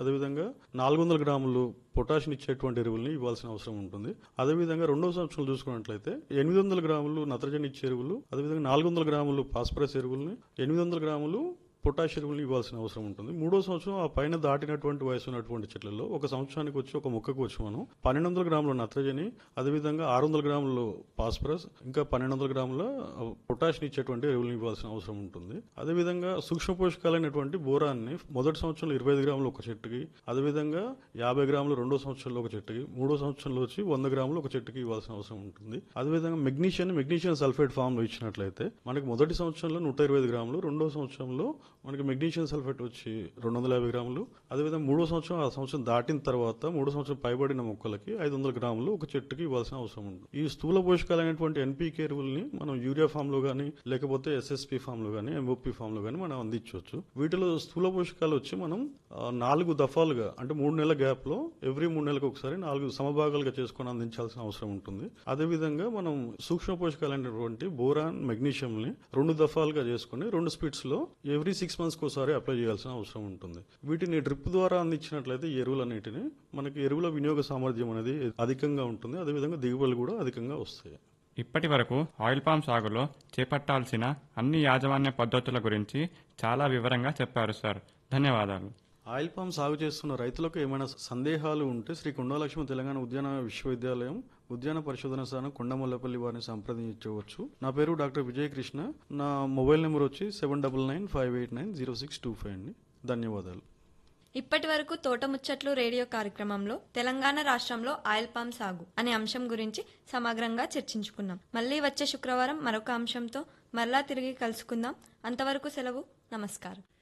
అదేవిధంగా నాలుగు వందల గ్రాములు పొటాషియం ఇచ్చేటువంటి ఎరువుల్ని ఇవ్వాల్సిన అవసరం ఉంటుంది అదేవిధంగా రెండవ సంవత్సరం చూసుకున్నట్లయితే ఎనిమిది వందల గ్రాములు నత్రజని ఇచ్చే ఎరువులు అదేవిధంగా నాలుగు వందల గ్రాములు ఫాస్ఫరస్ ఎరువుల్ని ఎనిమిది వందల గ్రాములు పొటాష్ ఎరువులు ఇవ్వాల్సిన అవసరం ఉంటుంది మూడో సంవత్సరం ఆ పైన దాటినటువంటి వయసు ఉన్నటువంటి చెట్లలో ఒక సంవత్సరానికి వచ్చి ఒక మొక్కకు వచ్చి మనం పన్నెండు వందల గ్రాముల నత్రజని అదేవిధంగా ఆరు వందల గ్రాములు ఫాస్ఫరస్ ఇంకా పన్నెండు వందల గ్రాముల పొటాషియం ఇచ్చేటువంటి ఎరువులు ఇవ్వాల్సిన అవసరం ఉంటుంది అదేవిధంగా సూక్ష్మ పోషకాలైనటువంటి బోరాన్ని మొదటి సంవత్సరంలో ఇరవై ఐదు గ్రాములు ఒక చెట్టుకి అదేవిధంగా యాభై గ్రాములు రెండో సంవత్సరంలో ఒక చెట్టుకి మూడో సంవత్సరంలో వచ్చి వంద గ్రాములు ఒక చెట్టుకి ఇవ్వాల్సిన అవసరం ఉంటుంది అదేవిధంగా మెగ్నీషియం మెగ్నీషియం సల్ఫేట్ ఫామ్ లో ఇచ్చినట్లయితే మనకి మొదటి సంవత్సరంలో నూట ఇరవై ఐదు గ్రాములు రెండో సంవత్సరంలో మనకి మెగ్నీషియం సల్ఫేట్ వచ్చి రెండు వందల యాభై గ్రాములు అదేవిధంగా మూడో సంవత్సరం ఆ సంవత్సరం దాటిన తర్వాత మూడో సంవత్సరం పైబడిన మొక్కలకి ఐదు వందల గ్రాములు ఒక చెట్టుకి ఇవ్వాల్సిన అవసరం ఉంది ఈ స్థూల పోషకాలైనటువంటి ఎన్పీకే ఎరువుల్ని మనం యూరియా ఫామ్ లో కానీ లేకపోతే ఎస్ఎస్పి ఫామ్ లో కానీ ఎంఓపి ఫామ్ లో కానీ మనం అందించవచ్చు వీటిలో స్థూల పోషకాలు వచ్చి మనం ఆ, నాలుగు దఫాలుగా అంటే మూడు నెలల గ్యాప్ లో ఎవ్రీ మూడు నెలలకు ఒకసారి నాలుగు సమభాగాలుగా చేసుకొని అందించాల్సిన అవసరం ఉంటుంది అదేవిధంగా మనం సూక్ష్మ పోషకాలైనటువంటి బోరాన్ మెగ్నీషియం ని రెండు దఫాలుగా చేసుకొని రెండు స్పీడ్స్ లో ఎవ్రీ సిక్స్ మంత్స్ ఒకసారి అప్లై చేయాల్సిన అవసరం ఉంటుంది వీటిని డ్రిప్ ద్వారా అందించినట్లయితే ఈ ఎరువులన్నిటిని మనకి ఎరువుల వినియోగ సామర్థ్యం అనేది అధికంగా ఉంటుంది అదేవిధంగా దిగుబడులు కూడా అధికంగా వస్తాయి ఇప్పటి వరకు ఆయిల్ పామ్ సాగులో చేపట్టాల్సిన అన్ని యాజమాన్య పద్ధతుల గురించి చాలా వివరంగా చెప్పారు సార్ ధన్యవాదాలు ఆయిల్ పామ్ సాగు చేస్తున్న రైతులకు ఏమైనా సందేహాలు ఉంటే శ్రీ కొండలక్ష్మి తెలంగాణ ఉద్యాన విశ్వవిద్యాలయం ఉద్యాన పరిశోధన స్థానం కొండమల్లపల్లి వారిని సంప్రదించవచ్చు నా పేరు డాక్టర్ విజయ్ కృష్ణ నా మొబైల్ నెంబర్ వచ్చి seven double nine five eight nine zero six two five అండి ధన్యవాదాలు ఇప్పటి వరకు తోటముచ్చట్లు రేడియో కార్యక్రమంలో తెలంగాణ రాష్ట్రంలో ఆయిల్ పామ్ సాగు అనే అంశం గురించి సమగ్రంగా చర్చించుకున్నాం మళ్ళీ వచ్చే శుక్రవారం మరొక అంశంతో మరలా తిరిగి కలుసుకుందాం అంతవరకు సెలవు నమస్కారం